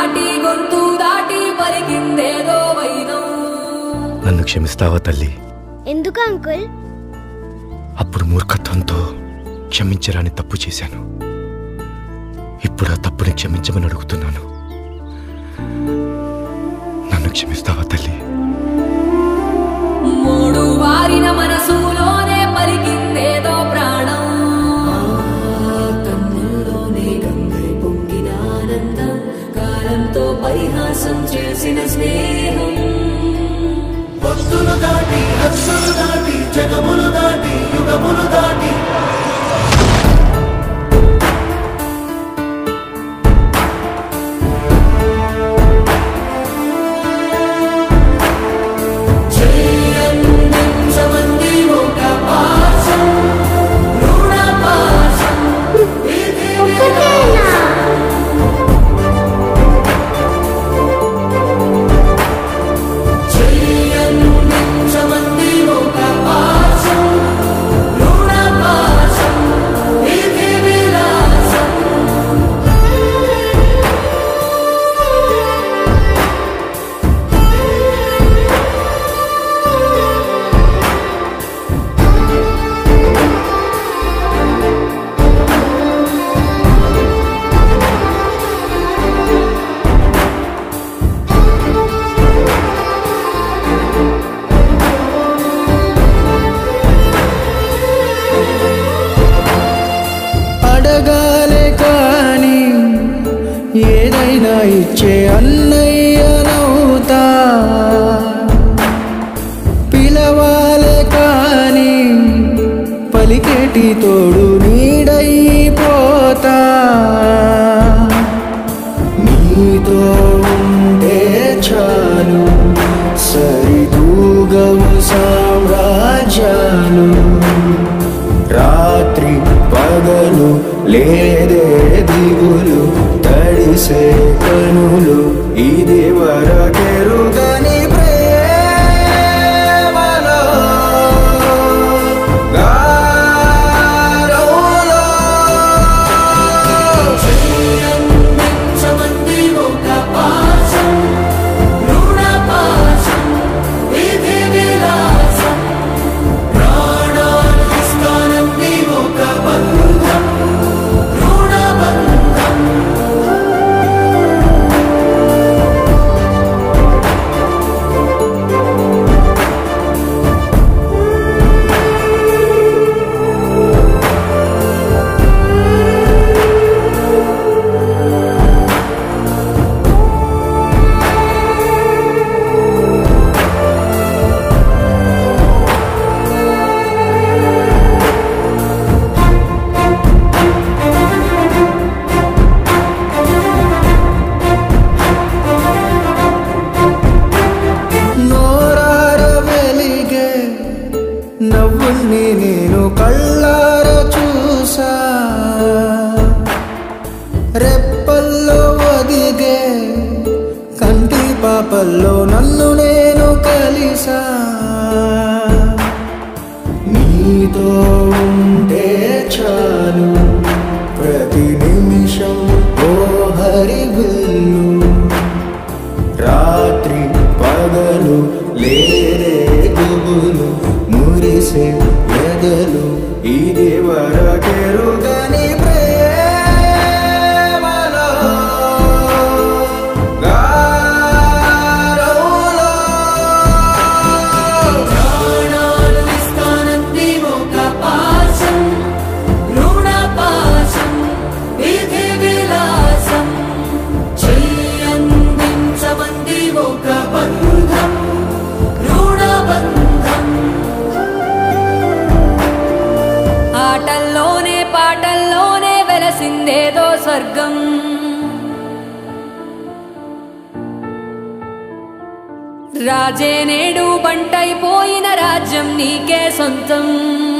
దాటి గొంతు దాటి పలికిందేదో వైనం నన్ను క్షమిస్తావా తల్లి ఎందుకు అంకుల్ అప్పుడు మూర్ఖత్వంతో క్షమించరాని తప్పు చేశాను ఇప్పుడు ఆ తప్పుని క్షమించమని అడుగుతున్నాను నన్ను క్షమిస్తావా తల్లి మూడు వారిన మనసులోనే పలికిందేదో ప్రాణం కన్నుల్లోనే గంగై పొంగిన ఆనందం కాలంతో పరిహాసం చేసిన స్నేహం భక్తులు దాటి హస్సులు దాటి జగములు దాటి యుగములు దాటి చేయందించమంది ఒక పాశం రుణ పాశం విధి విలాసం. చేయందించమంది ఒక పాశం రుణ పాశం విధి విలాసం అడగాలే కాని ఏదైనా ఇచ్చే అన్నయ్యనవుతా పిలవాలే కాని పలికేటి తోడు నీడైపోతా నీతో ఉంటే చాలు సరిదూగవు సామ్రాజ్యాలు రాత్రి పగలు లేదే దిగులు తడిసే కనులు ఇది వరకెరుగని ప్రేమలో గారోలో చేయందించమంది ఒక పాశం రుణ పాశం విధి విలాసం ప్రాణాలు ఇస్తానంది ఒక బంధం రుణ బంధం నోరార వెలిగే నవ్వుల్ని నేను కళ్ళార చూసా రెప్పల్లో ఒదిగే కంటి పాపల్లో నన్ను నేను కలిసా నీతో ఉంటే చాలు ప్రతి నిమిషం ఓ హరివిల్లు రాత్రి పగలు లేరే గుబులు మురిసే ఎదలు ఇది వరకెరుగని ప్రేమలో గారోలో ప్రాణాలు ఇస్తానంది ఒక పాశం రుణ పాశం విధి విలాసం చేయందించమంది ఒక బంధం రుణ బంధం ఆటల్లోనే పాటల్లోనే వెలసిందేదో స్వర్గం రాజే నేడు బంటైపోయిన రాజ్యం నీకే సొంతం